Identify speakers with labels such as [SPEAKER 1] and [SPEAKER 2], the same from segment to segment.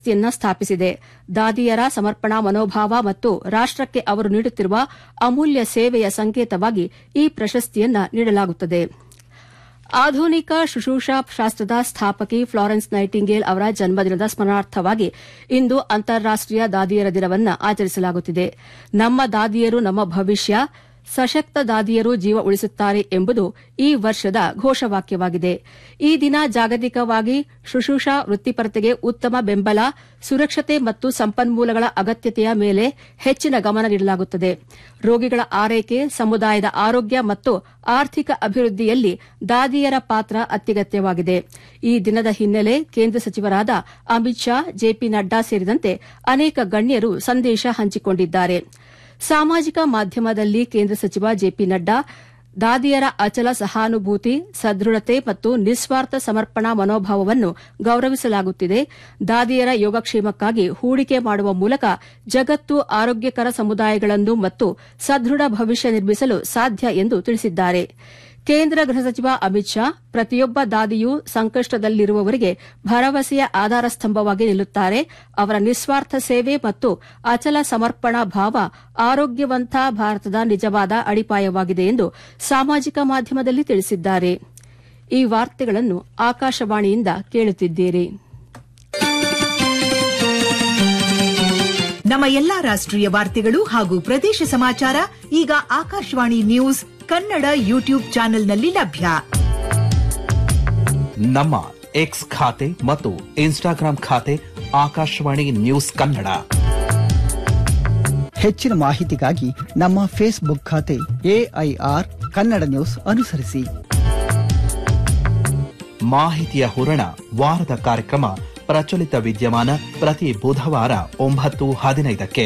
[SPEAKER 1] ಪ್ರಶಸ್ತಿಯನ್ನ ಸ್ಥಾಪಿಸಿದೆ ದಾದಿಯರ ಸಮರ್ಪಣಾ ಮನೋಭಾವ ಮತ್ತು ರಾಷ್ಟಕ್ಕೆ ಅವರು ನೀಡುತ್ತಿರುವ ಅಮೂಲ್ಯ ಸೇವೆಯ ಸಂಕೇತವಾಗಿ ಈ ಪ್ರಶಸ್ತಿಯನ್ನ ನೀಡಲಾಗುತ್ತದೆ ಆಧುನಿಕ ಶುಶ್ರೂಷಾ ಶಾಸ್ತ್ರದ ಸ್ಥಾಪಕಿ ಫ್ಲಾರೆನ್ಸ್ ನೈಟಿಂಗೇಲ್ ಅವರ ಜನ್ಮದಿನದ ಸ್ಮರಣಾರ್ಥವಾಗಿ ಇಂದು ಅಂತಾರಾಷ್ಟೀಯ ದಾದಿಯರ ದಿನವನ್ನು ಆಚರಿಸಲಾಗುತ್ತಿದೆ ನಮ್ಮ ದಾದಿಯರು ನಮ್ಮ ಭವಿಷ್ಯ ಸಶಕ್ತ ದಾದಿಯರು ಜೀವ ಉಳಿಸುತ್ತಾರೆ ಎಂಬುದು ಈ ವರ್ಷದ ಘೋಷವಾಕ್ಯವಾಗಿದೆ ಈ ದಿನ ಜಾಗತಿಕವಾಗಿ ಶುಶ್ರೂಷಾ ವೃತ್ತಿಪರತೆಗೆ ಉತ್ತಮ ಬೆಂಬಲ ಸುರಕ್ಷತೆ ಮತ್ತು ಸಂಪನ್ಮೂಲಗಳ ಅಗತ್ಯತೆಯ ಮೇಲೆ ಹೆಚ್ಚಿನ ಗಮನ ನೀಡಲಾಗುತ್ತದೆ ರೋಗಿಗಳ ಆರೈಕೆ ಸಮುದಾಯದ ಆರೋಗ್ಯ ಮತ್ತು ಆರ್ಥಿಕ ಅಭಿವೃದ್ಧಿಯಲ್ಲಿ ದಾದಿಯರ ಪಾತ್ರ ಅತ್ಯಗತ್ಯವಾಗಿದೆ ಈ ದಿನದ ಹಿನ್ನೆಲೆ ಕೇಂದ್ರ ಸಚಿವರಾದ ಅಮಿತ್ ಶಾ ಜೆಪಿ ನಡ್ಡಾ ಸೇರಿದಂತೆ ಅನೇಕ ಗಣ್ಯರು ಸಂದೇಶ ಹಂಚಿಕೊಂಡಿದ್ದಾರೆ ಸಾಮಾಜಿಕ ಮಾಧ್ಯಮದಲ್ಲಿ ಕೇಂದ್ರ ಸಚಿವ ಜೆಪಿ ನಡ್ಡಾ ದಾದಿಯರ ಅಚಲ ಸಹಾನುಭೂತಿ ಸದೃಢತೆ ಮತ್ತು ನಿಸ್ವಾರ್ಥ ಸಮರ್ಪಣಾ ಮನೋಭಾವವನ್ನು ಗೌರವಿಸಲಾಗುತ್ತಿದೆ ದಾದಿಯರ ಯೋಗಕ್ಷೇಮಕ್ಕಾಗಿ ಹೂಡಿಕೆ ಮಾಡುವ ಮೂಲಕ ಜಗತ್ತು ಆರೋಗ್ಯಕರ ಸಮುದಾಯಗಳನ್ನು ಮತ್ತು ಸದೃಢ ಭವಿಷ್ಯ ನಿರ್ಮಿಸಲು ಸಾಧ್ಯ ಎಂದು ತಿಳಿಸಿದ್ದಾರೆ ಕೇಂದ್ರ ಗೃಹ ಸಚಿವ ಅಮಿತ್ ಶಾ ಪ್ರತಿಯೊಬ್ಬ ದಾದಿಯೂ ಸಂಕಷ್ಟದಲ್ಲಿರುವವರಿಗೆ ಭರವಸೆಯ ಆಧಾರ ಸ್ತಂಭವಾಗಿ ನಿಲ್ಲುತ್ತಾರೆ ಅವರ ನಿಸ್ವಾರ್ಥ ಸೇವೆ ಮತ್ತು ಅಚಲ ಸಮರ್ಪಣಾ ಭಾವ ಆರೋಗ್ಯವಂತ ಭಾರತದ ನಿಜವಾದ ಅಡಿಪಾಯವಾಗಿದೆ ಎಂದು ಸಾಮಾಜಿಕ ಮಾಧ್ಯಮದಲ್ಲಿ ತಿಳಿಸಿದ್ದಾರೆ ಈ ವಾರ್ತೆಗಳನ್ನು ಆಕಾಶವಾಣಿಯಿಂದ ಕೇಳುತ್ತಿದ್ದೀರಿ
[SPEAKER 2] ನಮ್ಮ ಎಲ್ಲಾ ರಾಷ್ಟ್ರೀಯ ವಾರ್ತೆಗಳು ಹಾಗೂ ಪ್ರದೇಶ ಸಮಾಚಾರ ಈಗ ಆಕಾಶವಾಣಿ ನ್ಯೂಸ್ ಕನ್ನಡ ಯೂಟ್ಯೂಬ್ ಚಾನೆಲ್ನಲ್ಲಿ ಲಭ್ಯ
[SPEAKER 3] ನಮ್ಮ ಎಕ್ಸ್ ಖಾತೆ ಮತ್ತು ಇನ್ಸ್ಟಾಗ್ರಾಂ ಖಾತೆ ಆಕಾಶವಾಣಿ ನ್ಯೂಸ್ ಕನ್ನಡ
[SPEAKER 4] ಹೆಚ್ಚಿನ ಮಾಹಿತಿಗಾಗಿ ನಮ್ಮ ಫೇಸ್ಬುಕ್ ಖಾತೆ ಎಐಆರ್ ಕನ್ನಡ ನ್ಯೂಸ್ ಅನುಸರಿಸಿ
[SPEAKER 3] ಮಾಹಿತಿಯ ಹೂರಣ ವಾರದ ಕಾರ್ಯಕ್ರಮ ಪ್ರಚಲಿತ ವಿದ್ಯಮಾನ ಪ್ರತಿ ಬುಧವಾರ ಒಂಬತ್ತು ಹದಿನೈದಕ್ಕೆ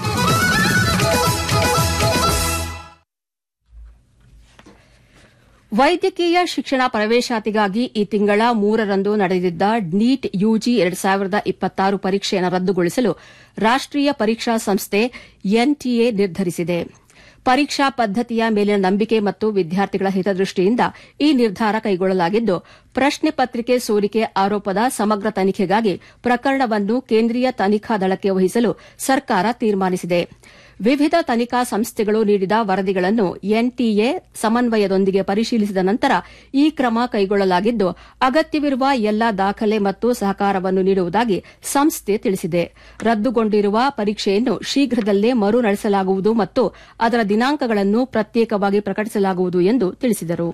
[SPEAKER 1] ವೈದ್ಯಕೀಯ ಶಿಕ್ಷಣ ಪ್ರವೇಶಾತಿಗಾಗಿ ಈ ತಿಂಗಳ ಮೂರರಂದು ನಡೆದಿದ್ದ ನೀಟ್ ಯುಜಿ ಎರಡು ಸಾವಿರದ ಇಪ್ಪತ್ತಾರು ಪರೀಕ್ಷೆಯನ್ನು ರದ್ದುಗೊಳಿಸಲು ರಾಷ್ಟೀಯ ಪರೀಕ್ಷಾ ಸಂಸ್ಥೆ ಎನ್ಟಿಎ ನಿರ್ಧರಿಸಿದೆ ಪರೀಕ್ಷಾ ಪದ್ದತಿಯ ಮೇಲಿನ ನಂಬಿಕೆ ಮತ್ತು ವಿದ್ಯಾರ್ಥಿಗಳ ಹಿತದೃಷ್ಟಿಯಿಂದ ಈ ನಿರ್ಧಾರ ಕೈಗೊಳ್ಳಲಾಗಿದ್ದು ಪ್ರಶ್ನೆ ಪತ್ರಿಕೆ ಸೋರಿಕೆ ಆರೋಪದ ಸಮಗ್ರ ತನಿಖೆಗಾಗಿ ಪ್ರಕರಣವನ್ನು ಕೇಂದ್ರೀಯ ತನಿಖಾ ದಳಕ್ಕೆ ವಹಿಸಲು ಸರ್ಕಾರ ತೀರ್ಮಾನಿಸಿದೆ ವಿವಿಧ ತನಿಖಾ ಸಂಸ್ಥೆಗಳು ನೀಡಿದ ವರದಿಗಳನ್ನು ಎನ್ಟಿಎ ಸಮನ್ವಯದೊಂದಿಗೆ ಪರಿಶೀಲಿಸಿದ ನಂತರ ಈ ಕ್ರಮ ಕೈಗೊಳ್ಳಲಾಗಿದ್ದು ಅಗತ್ಯವಿರುವ ಎಲ್ಲಾ ದಾಖಲೆ ಮತ್ತು ಸಹಕಾರವನ್ನು ನೀಡುವುದಾಗಿ ಸಂಸ್ಥೆ ತಿಳಿಸಿದೆ ರದ್ದುಗೊಂಡಿರುವ ಪರೀಕ್ಷೆಯನ್ನು ಶೀಘ್ರದಲ್ಲೇ ಮರು ನಡೆಸಲಾಗುವುದು ಮತ್ತು ಅದರ ದಿನಾಂಕಗಳನ್ನು ಪ್ರತ್ಯೇಕವಾಗಿ ಪ್ರಕಟಿಸಲಾಗುವುದು ಎಂದು ತಿಳಿಸಿದರು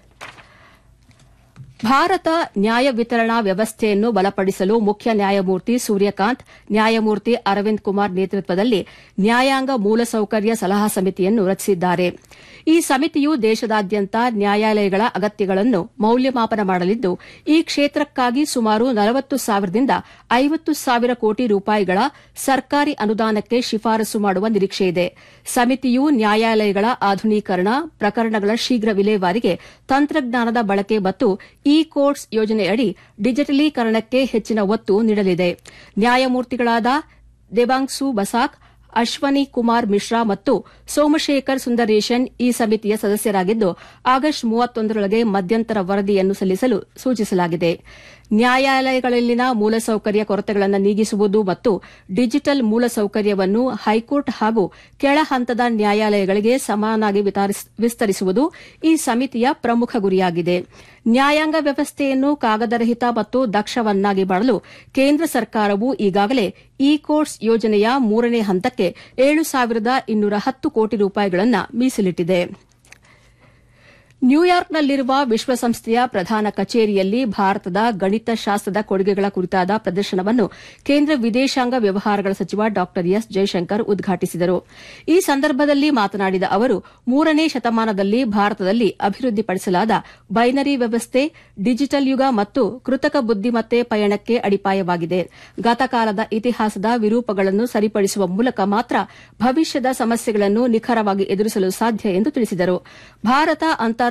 [SPEAKER 1] ಭಾರತ ನ್ಯಾಯ ವಿತರಣಾ ವ್ಯವಸ್ಥೆಯನ್ನು ಬಲಪಡಿಸಲು ಮುಖ್ಯ ನ್ಯಾಯಮೂರ್ತಿ ಸೂರ್ಯಕಾಂತ್ ನ್ಯಾಯಮೂರ್ತಿ ಅರವಿಂದ್ ಕುಮಾರ್ ನೇತೃತ್ವದಲ್ಲಿ ನ್ಯಾಯಾಂಗ ಮೂಲಸೌಕರ್ಯ ಸಲಹಾ ಸಮಿತಿಯನ್ನು ರಚಿಸಿದ್ದಾರೆ ಈ ಸಮಿತಿಯು ದೇಶದಾದ್ಯಂತ ನ್ಯಾಯಾಲಯಗಳ ಅಗತ್ಯಗಳನ್ನು ಮೌಲ್ಯಮಾಪನ ಮಾಡಲಿದ್ದು ಈ ಕ್ಷೇತ್ರಕ್ಕಾಗಿ ಸುಮಾರು ನಲವತ್ತು ಸಾವಿರದಿಂದ ಐವತ್ತು ಸಾವಿರ ಕೋಟಿ ರೂಪಾಯಿಗಳ ಸರ್ಕಾರಿ ಅನುದಾನಕ್ಕೆ ಶಿಫಾರಸು ಮಾಡುವ ನಿರೀಕ್ಷೆಯಿದೆ ಸಮಿತಿಯು ನ್ಯಾಯಾಲಯಗಳ ಆಧುನೀಕರಣ ಪ್ರಕರಣಗಳ ಶೀಘ್ರ ವಿಲೇವಾರಿಗೆ ತಂತ್ರಜ್ಞಾನದ ಬಳಕೆ ಮತ್ತು ಇ ಕೋರ್ಟ್ಸ್ ಯೋಜನೆಯಡಿ ಡಿಜಿಟಲೀಕರಣಕ್ಕೆ ಹೆಚ್ಚಿನ ಒತ್ತು ನೀಡಲಿದೆ ನ್ಯಾಯಮೂರ್ತಿಗಳಾದ ದೇವಾಂಗ್ಸು ಬಸಾಕ್ ಅಶ್ವನಿ ಕುಮಾರ್ ಮಿಶ್ರಾ ಮತ್ತು ಸೋಮಶೇಖರ್ ಸುಂದರೇಶನ್ ಈ ಸಮಿತಿಯ ಸದಸ್ಯರಾಗಿದ್ದು ಆಗಸ್ಟ್ ಮೂವತ್ತೊಂದರೊಳಗೆ ಮಧ್ಯಂತರ ವರದಿಯನ್ನು ಸಲ್ಲಿಸಲು ಸೂಚಿಸಲಾಗಿದೆ ನ್ಯಾಯಾಲಯಗಳಲ್ಲಿನ ಮೂಲಸೌಕರ್ಯ ಕೊರತೆಗಳನ್ನು ನೀಗಿಸುವುದು ಮತ್ತು ಡಿಜಿಟಲ್ ಮೂಲಸೌಕರ್ಯವನ್ನು ಹೈಕೋರ್ಟ್ ಹಾಗೂ ಕೆಳ ಹಂತದ ನ್ಯಾಯಾಲಯಗಳಿಗೆ ಸಮಾನಾಗಿ ವಿಸ್ತರಿಸುವುದು ಈ ಸಮಿತಿಯ ಪ್ರಮುಖ ಗುರಿಯಾಗಿದೆ ನ್ಯಾಯಾಂಗ ವ್ಯವಸ್ಥೆಯನ್ನು ಕಾಗದರಹಿತ ಮತ್ತು ದಕ್ಷವನ್ನಾಗಿ ಮಾಡಲು ಕೇಂದ್ರ ಸರ್ಕಾರವು ಈಗಾಗಲೇ ಇ ಕೋರ್ಟ್ಸ್ ಯೋಜನೆಯ ಮೂರನೇ ಹಂತಕ್ಕೆ ಏಳು ಸಾವಿರದ ಇನ್ನೂರ ಹತ್ತು ಕೋಟಿ ರೂಪಾಯಿಗಳನ್ನು ಮೀಸಲಿಟ್ಟಿದೆ ನ್ಯೂಯಾರ್ಕ್ನಲ್ಲಿರುವ ವಿಶ್ವಸಂಸ್ಥೆಯ ಪ್ರಧಾನ ಕಚೇರಿಯಲ್ಲಿ ಭಾರತದ ಗಣಿತಶಾಸ್ತ್ರದ ಕೊಡುಗೆಗಳ ಕುರಿತಾದ ಪ್ರದರ್ಶನವನ್ನು ಕೇಂದ್ರ ವಿದೇಶಾಂಗ ವ್ಯವಹಾರಗಳ ಸಚಿವ ಡಾ ಎಸ್ ಜೈಶಂಕರ್ ಉದ್ಘಾಟಿಸಿದರು ಈ ಸಂದರ್ಭದಲ್ಲಿ ಮಾತನಾಡಿದ ಅವರು ಮೂರನೇ ಶತಮಾನದಲ್ಲಿ ಭಾರತದಲ್ಲಿ ಅಭಿವೃದ್ಧಿಪಡಿಸಲಾದ ಬೈನರಿ ವ್ಯವಸ್ಥೆ ಡಿಜಿಟಲ್ ಯುಗ ಮತ್ತು ಕೃತಕ ಬುದ್ದಿಮತ್ತೆ ಪಯಣಕ್ಕೆ ಅಡಿಪಾಯವಾಗಿದೆ ಗತಕಾಲದ ಇತಿಹಾಸದ ವಿರೂಪಗಳನ್ನು ಸರಿಪಡಿಸುವ ಮೂಲಕ ಮಾತ್ರ ಭವಿಷ್ಯದ ಸಮಸ್ಯೆಗಳನ್ನು ನಿಖರವಾಗಿ ಎದುರಿಸಲು ಸಾಧ್ಯ ಎಂದು ತಿಳಿಸಿದರು ಭಾರತ ಅಂತಾರಾಷ್ಟೀಯ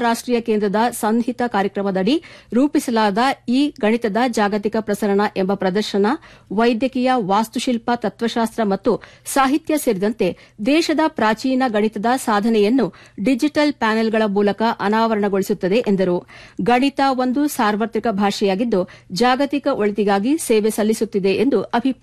[SPEAKER 1] ಅಂತಾರಾಷ್ಟೀಯ ಕೇಂದ್ರದ ಸಂಹಿತ ಕಾರ್ಯಕ್ರಮದಡಿ ರೂಪಿಸಲಾದ ಈ ಗಣಿತದ ಜಾಗತಿಕ ಪ್ರಸರಣ ಎಂಬ ಪ್ರದರ್ಶನ ವೈದ್ಯಕೀಯ ವಾಸ್ತುಶಿಲ್ಪ ತತ್ವಶಾಸ್ತ್ರ ಮತ್ತು ಸಾಹಿತ್ಯ ಸೇರಿದಂತೆ ದೇಶದ ಪ್ರಾಚೀನ ಗಣಿತದ ಸಾಧನೆಯನ್ನು ಡಿಜಿಟಲ್ ಪ್ಯಾನೆಲ್ಗಳ ಮೂಲಕ ಅನಾವರಣಗೊಳಿಸುತ್ತದೆ ಎಂದರು ಗಣಿತ ಒಂದು ಸಾರ್ವತ್ರಿಕ ಭಾಷೆಯಾಗಿದ್ದು ಜಾಗತಿಕ ಒಳಿತಿಗಾಗಿ ಸೇವೆ ಸಲ್ಲಿಸುತ್ತಿದೆ ಎಂದು ಅಭಿಪ್ರಾಯಪಟ್ಟರು